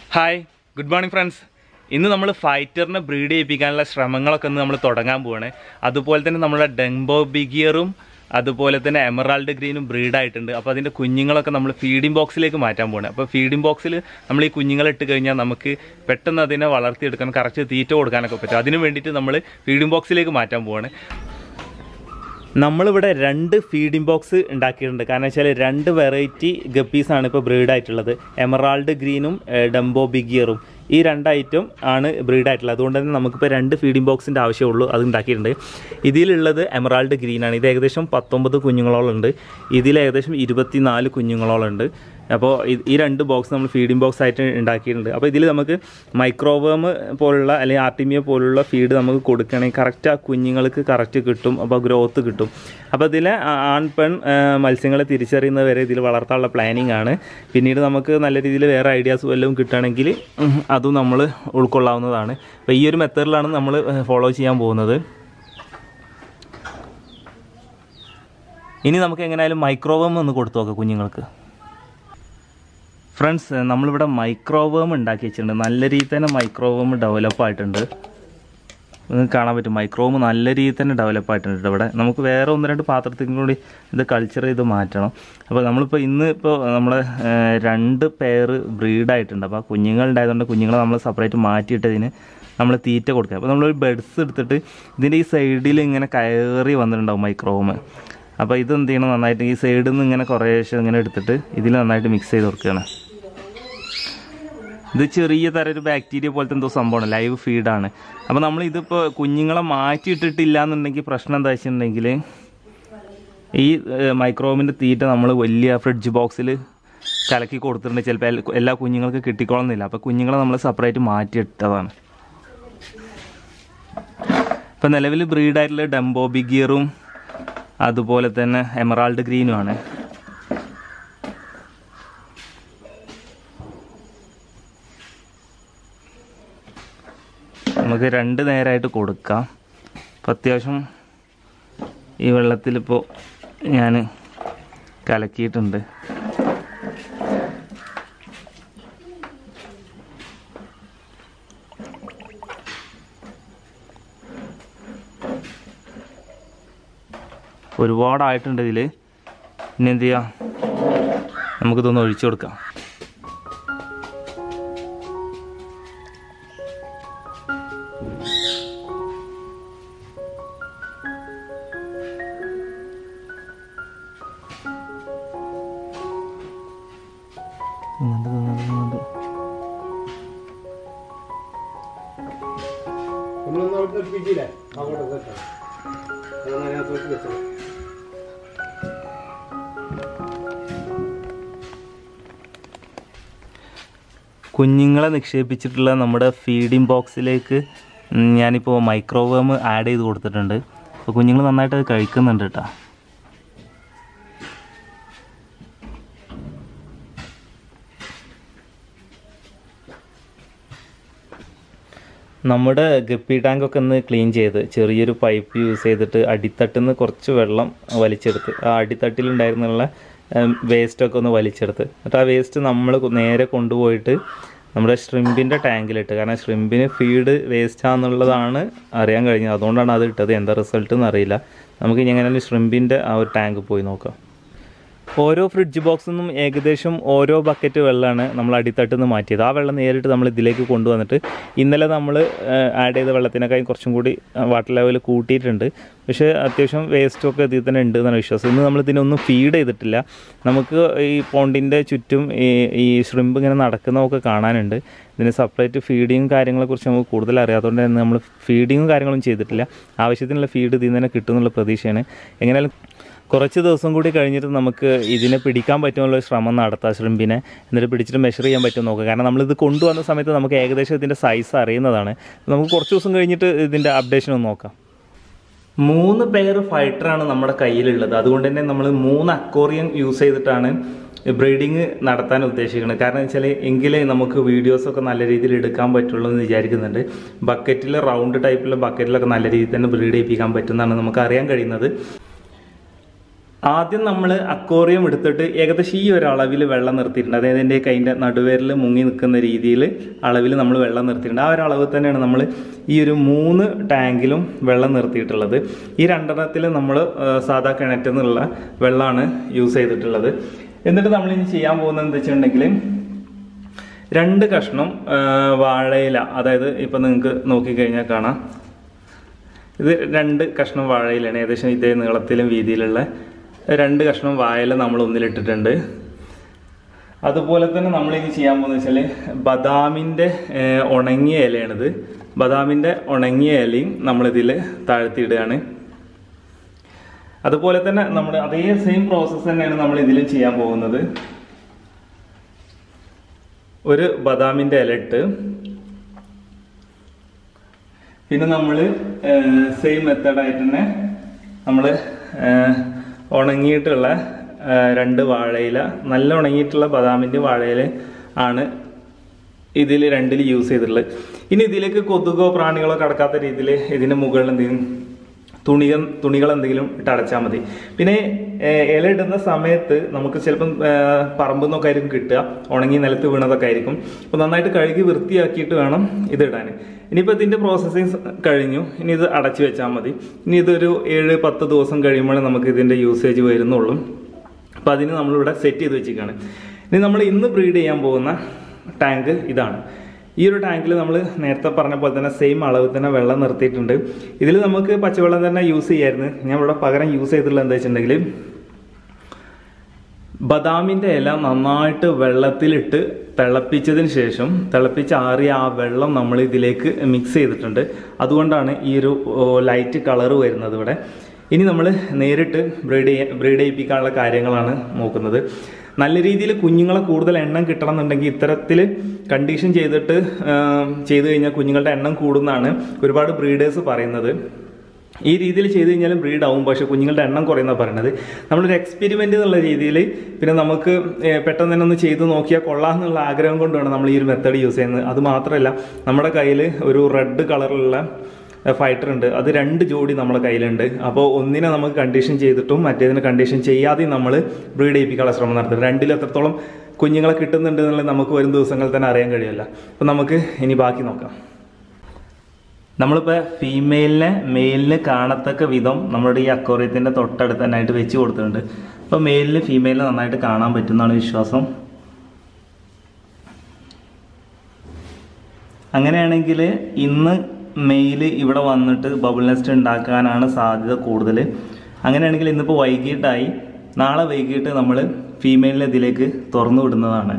Hi good morning friends ഇന്ന് നമ്മൾ ഫൈറ്ററിനെ breed ചെയ്യിപ്പിക്കാനുള്ള ശ്രമങ്ങളൊക്കെ ഒന്ന് നമ്മൾ തുടങ്ങാൻ പോവാണ് അതുപോലെ തന്നെ നമ്മുടെ ഡെങ്ബോ ബിഗിയറും അതുപോലെ തന്നെ എമറാൾഡ് ഗ്രീനും ബ്രീഡായിട്ടുണ്ട് അപ്പോൾ അതിൻ്റെ കുഞ്ഞുങ്ങളൊക്കെ നമ്മൾ ഫീഡിംഗ് ബോക്സിലേക്ക് മാറ്റാൻ പോവാണ് അപ്പോൾ ഫീഡിംഗ് ബോക്സിൽ നമ്മൾ ഈ കുഞ്ഞുങ്ങളെ ഇട്ട് കഴിഞ്ഞാൽ നമുക്ക് പെട്ടെന്ന് അതിനെ വളർത്തിയെടുക്കാൻ കറക്റ്റ് തീറ്റ കൊടുക്കാനൊക്കെ പറ്റും അതിന് വേണ്ടിയിട്ട് നമ്മൾ ഫീഡിംഗ് ബോക്സിലേക്ക് മാറ്റാൻ പോവാണ് നമ്മളിവിടെ രണ്ട് ഫീഡിംഗ് ബോക്സ് ഉണ്ടാക്കിയിട്ടുണ്ട് കാരണം വെച്ചാൽ രണ്ട് വെറൈറ്റി ഗപ്പീസാണ് ഇപ്പോൾ ബ്രീഡായിട്ടുള്ളത് എമറാൾഡ് ഗ്രീനും ഡംബോ ബിഗിയറും ഈ രണ്ട് ഐറ്റം ആണ് ബ്രീഡായിട്ടുള്ളത് അതുകൊണ്ട് തന്നെ നമുക്കിപ്പോൾ രണ്ട് ഫീഡിംഗ് ബോക്സിൻ്റെ ആവശ്യമുള്ളൂ അത് ഉണ്ടാക്കിയിട്ടുണ്ട് ഇതിലുള്ളത് എമറാൾഡ് ഗ്രീനാണ് ഇത് ഏകദേശം പത്തൊമ്പത് കുഞ്ഞുങ്ങളോളം ഉണ്ട് ഇതിൽ ഏകദേശം ഇരുപത്തിനാല് കുഞ്ഞുങ്ങളോളം ഉണ്ട് അപ്പോൾ ഇത് ഈ രണ്ട് ബോക്സ് നമ്മൾ ഫീഡിംഗ് ബോക്സ് ആയിട്ട് ഉണ്ടാക്കിയിട്ടുണ്ട് അപ്പോൾ ഇതിൽ നമുക്ക് മൈക്രോവേം പോലുള്ള അല്ലെങ്കിൽ ആർട്ടിമിയ പോലുള്ള ഫീഡ് നമുക്ക് കൊടുക്കണമെങ്കിൽ കറക്റ്റ് ആ കുഞ്ഞുങ്ങൾക്ക് കറക്റ്റ് കിട്ടും അപ്പോൾ ഗ്രോത്ത് കിട്ടും അപ്പോൾ ഇതിൽ ആൺ പെൺ ആ, മത്സ്യങ്ങളെ തിരിച്ചറിയുന്നത് വരെ ഇതിൽ വളർത്താനുള്ള പ്ലാനിങ് ആണ് പിന്നീട് നമുക്ക് നല്ല രീതിയിൽ വേറെ ഐഡിയാസ് വല്ലതും കിട്ടുകയാണെങ്കിൽ ഉം, അതും നമ്മൾ ഉൾക്കൊള്ളാവുന്നതാണ് അപ്പോൾ ഈ ഒരു മെത്തേഡിലാണ് നമ്മൾ ഫോളോ ചെയ്യാൻ പോകുന്നത് ഇനി നമുക്ക് എങ്ങനെയായാലും മൈക്രോവേം ഒന്ന് കൊടുത്തു നോക്കാം കുഞ്ഞുങ്ങൾക്ക് ഫ്രണ്ട്സ് നമ്മളിവിടെ മൈക്രോവേം ഉണ്ടാക്കി വെച്ചിട്ടുണ്ട് നല്ല രീതിയിൽ തന്നെ മൈക്രോവേം ഡെവലപ്പ് ആയിട്ടുണ്ട് നിങ്ങൾക്ക് കാണാൻ പറ്റും മൈക്രോവേം നല്ല രീതിയിൽ തന്നെ ഡെവലപ്പ് ആയിട്ടുണ്ട് ഇവിടെ നമുക്ക് വേറെ ഒന്ന് രണ്ട് പാത്രത്തിൽ കൂടി ഇത് കൾച്ചർ ചെയ്ത് മാറ്റണം അപ്പോൾ നമ്മളിപ്പോൾ ഇന്ന് ഇപ്പോൾ നമ്മളെ ഏഹ്, രണ്ട് പേര് ബ്രീഡായിട്ടുണ്ട് അപ്പോൾ ആ കുഞ്ഞുങ്ങളുണ്ടായതുകൊണ്ട് കുഞ്ഞുങ്ങളെ നമ്മൾ സെപ്പറേറ്റ് മാറ്റിയിട്ടതിന് നമ്മൾ തീറ്റ കൊടുക്കുക അപ്പോൾ നമ്മളൊരു ബെഡ്സ് എടുത്തിട്ട് ഇതിൻ്റെ ഈ സൈഡിൽ ഇങ്ങനെ കയറി വന്നിട്ടുണ്ടാവും മൈക്രോവേം അപ്പോൾ ഇത് എന്ത് ചെയ്യണം നന്നായിട്ട് ഈ സൈഡിൽ നിന്ന് ഇങ്ങനെ കുറേശ്ശെ ഇങ്ങനെ എടുത്തിട്ട് ഇതിൽ നന്നായിട്ട് മിക്സ് ചെയ്ത് കൊടുക്കുകയാണ് ഇത് ചെറിയ തരം ഒരു ബാക്ടീരിയ പോലത്തെ എന്തോ സംഭവമാണ് ലൈവ് ഫീഡാണ് അപ്പോൾ നമ്മൾ ഇതിപ്പോൾ കുഞ്ഞുങ്ങളെ മാറ്റിയിട്ടിട്ടില്ല എന്നുണ്ടെങ്കിൽ പ്രശ്നം എന്താ വെച്ചിട്ടുണ്ടെങ്കിൽ ഈ മൈക്രോവിൻ്റെ തീറ്റ നമ്മൾ വലിയ ഫ്രിഡ്ജ് ബോക്സിൽ കലക്കി കൊടുത്തിട്ടുണ്ട് ചിലപ്പോൾ എല്ലാ- എല്ലാ കുഞ്ഞുങ്ങൾക്ക് കിട്ടിക്കോളുന്നില്ല അപ്പോൾ കുഞ്ഞുങ്ങളെ നമ്മൾ സെപ്പറേറ്റ് മാറ്റിയിട്ടതാണ് ഇപ്പം നിലവിൽ ബ്രീഡായിട്ടുള്ള ഡംബോ ബിഗിയറും അതുപോലെ തന്നെ എമറാൾഡ് ഗ്രീനുമാണ് നമുക്ക് രണ്ട് നേരമായിട്ട് കൊടുക്കാം അപ്പം അത്യാവശ്യം ഈ വെള്ളത്തിലിപ്പോൾ ഞാൻ കലക്കിയിട്ടുണ്ട് ഒരുപാടായിട്ടുണ്ട് ഇതിൽ ഇനി എന്ത് ചെയ്യാം നമുക്കിതൊന്ന് ഒഴിച്ചു കൊടുക്കാം തിന്നുണ്ട്, തിന്നുണ്ട്, തിന്നുണ്ട്. നമ്മളൊന്ന് അവിടുന്ന് എടുപ്പിച്ചില്ലേ അങ്ങോട്ട് വെക്കാം അതാണ് അതിനകത്തോട്ട് വെച്ചത് കുഞ്ഞുങ്ങളെ നിക്ഷേപിച്ചിട്ടുള്ള നമ്മുടെ ഫീഡിംഗ് ബോക്സിലേക്ക് ഉം, ഞാനിപ്പോൾ മൈക്രോവേവ് ആഡ് ചെയ്ത് കൊടുത്തിട്ടുണ്ട് അപ്പോൾ കുഞ്ഞുങ്ങൾ നന്നായിട്ട് അത് കഴിക്കുന്നുണ്ട് കേട്ടോ നമ്മുടെ ഗപ്പി ടാങ്കൊക്കെ ഒന്ന് ക്ലീൻ ചെയ്ത് ചെറിയൊരു പൈപ്പ് യൂസ് ചെയ്തിട്ട് അടിത്തട്ടിൽ നിന്ന് കുറച്ച് വെള്ളം വലിച്ചെടുത്ത് ആ അടിത്തട്ടിലുണ്ടായിരുന്നുള്ള വേസ്റ്റൊക്കെ ഒന്ന് വലിച്ചെടുത്ത് എന്നിട്ട് ആ വേസ്റ്റ് നമ്മൾ നേരെ കൊണ്ടുപോയിട്ട് നമ്മുടെ ഷ്രിമ്പിൻ്റെ ടാങ്കിലിട്ട് കാരണം ഷ്രിമ്പിന് ഫീഡ് വേസ്റ്റാന്നുള്ളതാണ് അറിയാൻ കഴിഞ്ഞത് അതുകൊണ്ടാണ് അത് ഇട്ടത് എന്താ റിസൾട്ട് എന്ന് അറിയില്ല നമുക്ക് ഇനി എങ്ങനെയാലും ഷ്രിമ്പിൻ്റെ ആ ഒരു ടാങ്ക് പോയി നോക്കാം ഓരോ ഫ്രിഡ്ജ് ബോക്സിൽ നിന്നും ഏകദേശം ഓരോ ബക്കറ്റ് വെള്ളമാണ് നമ്മൾ അടിത്തട്ടിൽ നിന്ന് മാറ്റിയത് ആ വെള്ളം നേരിട്ട് നമ്മൾ ഇതിലേക്ക് കൊണ്ടുവന്നിട്ട് ഇന്നലെ നമ്മൾ ആഡ് ചെയ്ത വെള്ളത്തിനേക്കാളും കുറച്ചും കൂടി വാട്ടർ ലെവൽ കൂട്ടിയിട്ടുണ്ട് പക്ഷേ അത്യാവശ്യം വേസ്റ്റൊക്കെ ഇതിൽ തന്നെ ഉണ്ട് എന്നാണ് വിശ്വാസം ഇന്ന് നമ്മൾ ഇതിനൊന്നും ഫീഡ് ചെയ്തിട്ടില്ല നമുക്ക് ഈ പോണ്ടിൻ്റെ ചുറ്റും ഈ ഈ ഷ്രിമ്പ് ഇങ്ങനെ നടക്കുന്നതൊക്കെ കാണാനുണ്ട് ഇതിന് സെപ്പറേറ്റ് ഫീഡിങ്ങും കാര്യങ്ങളെക്കുറിച്ച് നമുക്ക് കൂടുതൽ അറിയാത്തതുകൊണ്ട് തന്നെ നമ്മൾ ഫീഡിങ്ങും കാര്യങ്ങളും ചെയ്തിട്ടില്ല ആവശ്യത്തിനുള്ള ഫീഡ് ഇതിൽ നിന്ന് തന്നെ കിട്ടുമെന്നുള്ള പ്രതീക്ഷയാണ് എങ്ങനെയാലും കുറച്ച് ദിവസം കൂടി കഴിഞ്ഞിട്ട് നമുക്ക് ഇതിനെ പിടിക്കാൻ പറ്റുമെന്നുള്ള ഒരു ശ്രമം നടത്താം ഷ്രിമ്പിനെ എന്നിട്ട് പിടിച്ചിട്ട് മെഷർ ചെയ്യാൻ പറ്റുമോ നോക്കാം കാരണം നമ്മളിത് കൊണ്ടുവന്ന സമയത്ത് നമുക്ക് ഏകദേശം ഇതിൻ്റെ സൈസ് അറിയുന്നതാണ് നമുക്ക് കുറച്ച് ദിവസം കഴിഞ്ഞിട്ട് ഇതിൻ്റെ അപ്ഡേഷൻ ഒന്ന് നോക്കാം മൂന്ന് പെയർ ഫൈറ്ററാണ് നമ്മുടെ കയ്യിലുള്ളത് അതുകൊണ്ട് തന്നെ നമ്മൾ മൂന്ന് അക്കോറിയൻ യൂസ് ചെയ്തിട്ടാണ് ബ്രീഡിങ് നടത്താൻ ഉദ്ദേശിക്കുന്നത് കാരണം വെച്ചാൽ എങ്കിലേ നമുക്ക് വീഡിയോസൊക്കെ നല്ല രീതിയിൽ എടുക്കാൻ പറ്റുള്ളൂ എന്ന് വിചാരിക്കുന്നുണ്ട് ബക്കറ്റിൽ റൗണ്ട് ടൈപ്പിലുള്ള ബക്കറ്റിലൊക്കെ നല്ല രീതിയിൽ തന്നെ ബ്രീഡ് ചെയ്യിപ്പിക്കാൻ പറ്റുമെന്നാണ് നമുക്ക് അറിയാൻ കഴിയുന്നത് ആദ്യം നമ്മൾ അക്വേറിയം എടുത്തിട്ട് ഏകദേശം ഈ ഒരു അളവിൽ വെള്ളം നിർത്തിയിട്ടുണ്ട് അതായത് എൻ്റെ കൈൻ്റെ നടുവേരിൽ മുങ്ങി നിൽക്കുന്ന രീതിയിൽ അളവിൽ നമ്മൾ വെള്ളം നിർത്തിയിട്ടുണ്ട് ആ ഒരു അളവ് തന്നെയാണ് നമ്മൾ ഈ ഒരു മൂന്ന് ടാങ്കിലും വെള്ളം നിർത്തിയിട്ടുള്ളത് ഈ രണ്ടെണ്ണത്തിൽ നമ്മൾ സാധാ കിണറ്റിൽ നിന്നുള്ള വെള്ളമാണ് യൂസ് ചെയ്തിട്ടുള്ളത് എന്നിട്ട് നമ്മൾ ഇനി ചെയ്യാൻ പോകുന്നത് എന്താ വെച്ചിട്ടുണ്ടെങ്കിൽ രണ്ട് കഷ്ണം ആ, വാഴയില അതായത് ഇപ്പം നിങ്ങൾക്ക് നോക്കിക്കഴിഞ്ഞാൽ കാണാം ഇത് രണ്ട് കഷ്ണം വാഴയിലാണ് ഏകദേശം ഇതേ നീളത്തിലും വീതിയിലുള്ള രണ്ട് കഷ്ണം വാഴയില നമ്മൾ ഒന്നിലിട്ടിട്ടുണ്ട് അതുപോലെ തന്നെ നമ്മൾ ഇനി ചെയ്യാൻ പോകുന്നത് വെച്ചാൽ ബദാമിൻ്റെ ഏഹ്, ഉണങ്ങിയ ഇലയാണിത് ബദാമിൻ്റെ ഉണങ്ങിയ ഇലയും നമ്മളിതിൽ താഴ്ത്തിയിടുകയാണ് അതുപോലെ തന്നെ നമ്മൾ അതേ സെയിം പ്രോസസ്സ് തന്നെയാണ് നമ്മൾ ഇതിലും ചെയ്യാൻ പോകുന്നത് ഒരു ബദാമിൻ്റെ ഇല ഇട്ട് പിന്നെ നമ്മൾ സെയിം മെത്തേഡായിട്ട് തന്നെ നമ്മൾ ഉണങ്ങിയിട്ടുള്ള ആ, രണ്ട് വാഴയില നല്ല ഉണങ്ങിയിട്ടുള്ള ബദാമിൻ്റെ വാഴയില ആണ് ഇതിൽ രണ്ടിൽ യൂസ് ചെയ്തിട്ടുള്ളത് ഇനി ഇതിലേക്ക് കൊതുകോ പ്രാണികളോ കടക്കാത്ത രീതിയിൽ ഇതിന് മുകളിൽ എന്തെങ്കിലും തുണികൾ തുണികൾ എന്തെങ്കിലും ഇട്ട് അടച്ചാൽ മതി പിന്നെ ഏഹ്, ഇല ഇടുന്ന സമയത്ത് നമുക്ക് ചിലപ്പം ഏഹ്, പറമ്പിൽ നിന്നൊക്കെ ആയിരിക്കും കിട്ടുക ഉണങ്ങി നിലത്ത് വീണതൊക്കെ ആയിരിക്കും അപ്പോൾ നന്നായിട്ട് കഴുകി വൃത്തിയാക്കിയിട്ട് വേണം ഇത് ഇടാൻ ഇനിയിപ്പോൾ ഇതിൻ്റെ പ്രോസസ്സിങ് കഴിഞ്ഞു ഇനി ഇത് അടച്ചു വെച്ചാൽ മതി ഇനി ഇതൊരു ഏഴ് പത്ത് ദിവസം കഴിയുമ്പോഴേ നമുക്ക് ഇതിൻ്റെ യൂസേജ് വരുന്നുള്ളൂ അപ്പോൾ അതിന് നമ്മളിവിടെ സെറ്റ് ചെയ്ത് വെച്ചിരിക്കുകയാണ് ഇനി നമ്മൾ ഇന്ന് ബ്രീഡ് ചെയ്യാൻ പോകുന്ന ടാങ്ക് ഇതാണ് ഈ ഒരു ടാങ്കിൽ നമ്മൾ നേരത്തെ പറഞ്ഞ പോലെ തന്നെ സെയിം അളവ് തന്നെ വെള്ളം നിർത്തിയിട്ടുണ്ട് ഇതിൽ നമുക്ക് പച്ചവെള്ളം തന്നെ യൂസ് ചെയ്യായിരുന്നു ഞാൻ ഇവിടെ പകരം യൂസ് ചെയ്തിട്ടുള്ളത് എന്താ വെച്ചിട്ടുണ്ടെങ്കിൽ ബദാമിൻ്റെ ഇല നന്നായിട്ട് വെള്ളത്തിലിട്ട് തിളപ്പിച്ചതിന് ശേഷം തിളപ്പിച്ച് ആറിയ ആ വെള്ളം നമ്മൾ ഇതിലേക്ക് മിക്സ് ചെയ്തിട്ടുണ്ട് അതുകൊണ്ടാണ് ഈ ഒരു ലൈറ്റ് കളർ വരുന്നത് ഇവിടെ ഇനി നമ്മൾ നേരിട്ട് ബ്രീഡ് ചെയ്യാൻ ബ്രീഡ് ചെയ്യിപ്പിക്കാനുള്ള കാര്യങ്ങളാണ് നോക്കുന്നത് നല്ല രീതിയിൽ കുഞ്ഞുങ്ങളെ കൂടുതൽ എണ്ണം കിട്ടണം എന്നുണ്ടെങ്കിൽ ഇത്തരത്തിൽ കണ്ടീഷൻ ചെയ്തിട്ട് ആം, ചെയ്തു കഴിഞ്ഞാൽ കുഞ്ഞുങ്ങളുടെ എണ്ണം കൂടുന്നതാണ് ഒരുപാട് ബ്രീഡേഴ്സ് പറയുന്നത് ഈ രീതിയിൽ ചെയ്ത് കഴിഞ്ഞാലും ബ്രീഡ് ആവും പക്ഷെ കുഞ്ഞുങ്ങളുടെ എണ്ണം കുറയുന്ന പറയുന്നത് നമ്മളൊരു എക്സ്പെരിമെന്റ് എന്നുള്ള രീതിയിൽ പിന്നെ നമുക്ക് ഏഹ്, പെട്ടെന്ന് തന്നെ ഒന്ന് ചെയ്ത് നോക്കിയാൽ കൊള്ളാം എന്നുള്ള ആഗ്രഹം കൊണ്ടാണ് നമ്മൾ ഈ ഒരു മെത്തേഡ് യൂസ് ചെയ്യുന്നത് അത് മാത്രമല്ല നമ്മുടെ കയ്യിൽ ഒരു റെഡ് കളറിലുള്ള ഫൈറ്റർ ഉണ്ട് അത് രണ്ട് ജോഡി നമ്മുടെ കയ്യിലുണ്ട് അപ്പോൾ ഒന്നിനെ നമുക്ക് കണ്ടീഷൻ ചെയ്തിട്ടും മറ്റേതിനെ കണ്ടീഷൻ ചെയ്യാതെയും നമ്മൾ ബ്രീഡ് ചെയ്യിപ്പിക്കാനുള്ള ശ്രമം നടത്തുന്നത് രണ്ടിൽ എത്രത്തോളം കുഞ്ഞുങ്ങളെ കിട്ടുന്നുണ്ട് എന്നുള്ളത് നമുക്ക് വരും ദിവസങ്ങളിൽ തന്നെ അറിയാൻ കഴിയുമല്ല അപ്പോൾ നമുക്ക് ഇനി ബാക്കി നോക്കാം നമ്മളിപ്പോൾ ഫീമെയിലിനെ മെയിലിന് കാണത്തക്ക വിധം നമ്മുടെ ഈ അക്വറിയത്തിൻ്റെ തൊട്ടടുത്ത് തന്നെയായിട്ട് വെച്ച് കൊടുത്തിട്ടുണ്ട് അപ്പോൾ മെയിലിന് ഫീമെയിലിനെ നന്നായിട്ട് കാണാൻ പറ്റുന്നതാണ് വിശ്വാസം അങ്ങനെയാണെങ്കിൽ ഇന്ന് മെയിൽ ഇവിടെ വന്നിട്ട് ബബിൾ നെസ്റ്റ് ഉണ്ടാക്കാനാണ് സാധ്യത കൂടുതൽ അങ്ങനെയാണെങ്കിൽ ഇന്നിപ്പോൾ വൈകിട്ടായി നാളെ വൈകിട്ട് നമ്മൾ ഫീമെയിലിനെ ഇതിലേക്ക് തുറന്നു വിടുന്നതാണ്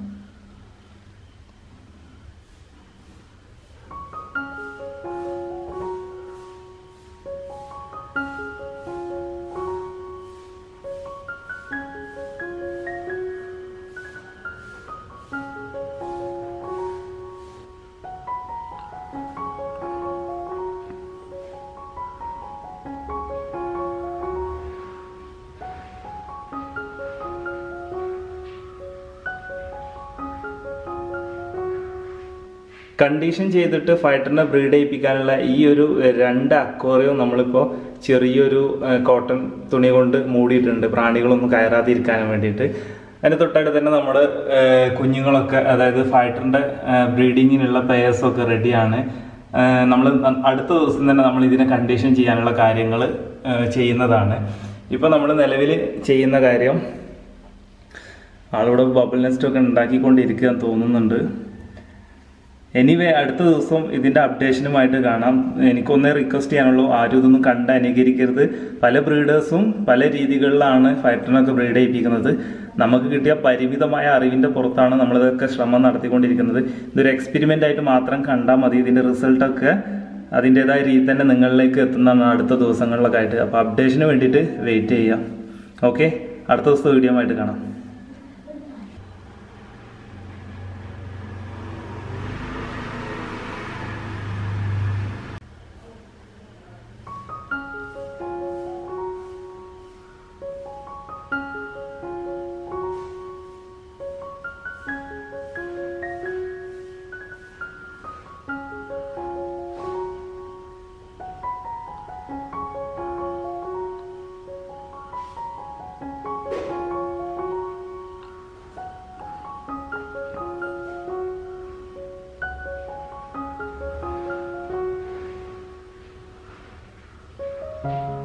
കണ്ടീഷൻ ചെയ്തിട്ട് ഫൈറ്ററിനെ ബ്രീഡ് ചെയ്യിപ്പിക്കാനുള്ള ഈ ഒരു രണ്ട് അക്വേറിയവും നമ്മളിപ്പോൾ ചെറിയൊരു കോട്ടൺ തുണി കൊണ്ട് മൂടിയിട്ടുണ്ട് പ്രാണികളൊന്നും കയറാതിരിക്കാനും വേണ്ടിയിട്ട് അതിന് തൊട്ടടുത്ത് തന്നെ നമ്മുടെ കുഞ്ഞുങ്ങളൊക്കെ അതായത് ഫൈറ്ററിന്റെ ബ്രീഡിങ്ങിനുള്ള പെയേഴ്സൊക്കെ റെഡിയാണ് നമ്മൾ അടുത്ത ദിവസം തന്നെ നമ്മൾ ഇതിനെ കണ്ടീഷൻ ചെയ്യാനുള്ള കാര്യങ്ങൾ ചെയ്യുന്നതാണ് ഇപ്പോൾ നമ്മൾ നിലവിൽ ചെയ്യുന്ന കാര്യം ആളിവിടെ ബബിൾ നെസ്റ്റ് ഒക്കെ ഉണ്ടാക്കിക്കൊണ്ടിരിക്കുക തോന്നുന്നുണ്ട് എനിവേ അടുത്ത ദിവസം ഇതിന്റെ അപ്ഡേഷനുമായിട്ട് കാണാം എനിക്കൊന്നേ റിക്വസ്റ്റ് ചെയ്യാനുള്ളൂ ആരും ഇതൊന്നും കണ്ട് അനുകരിക്കരുത് പല ബ്രീഡേഴ്സും പല രീതികളിലാണ് ഫൈറ്ററിനൊക്കെ ബ്രീഡ് ചെയ്യിപ്പിക്കുന്നത് നമുക്ക് കിട്ടിയ പരിമിതമായ അറിവിന്റെ പുറത്താണ് നമ്മളിതൊക്കെ ശ്രമം നടത്തിക്കൊണ്ടിരിക്കുന്നത് ഇതൊരു എക്സ്പെരിമെന്റ് ആയിട്ട് മാത്രം കണ്ടാൽ മതി ഇതിന്റെ റിസൾട്ടൊക്കെ അതിൻ്റെതായ രീതി തന്നെ നിങ്ങളിലേക്ക് എത്തുന്നതാണ് അടുത്ത ദിവസങ്ങളിലൊക്കെ ആയിട്ട് അപ്പോൾ അപ്ഡേഷന് വേണ്ടിയിട്ട് വെയിറ്റ് ചെയ്യാം ഓക്കെ അടുത്ത ദിവസത്തെ വീഡിയോ ആയിട്ട് കാണാം ആ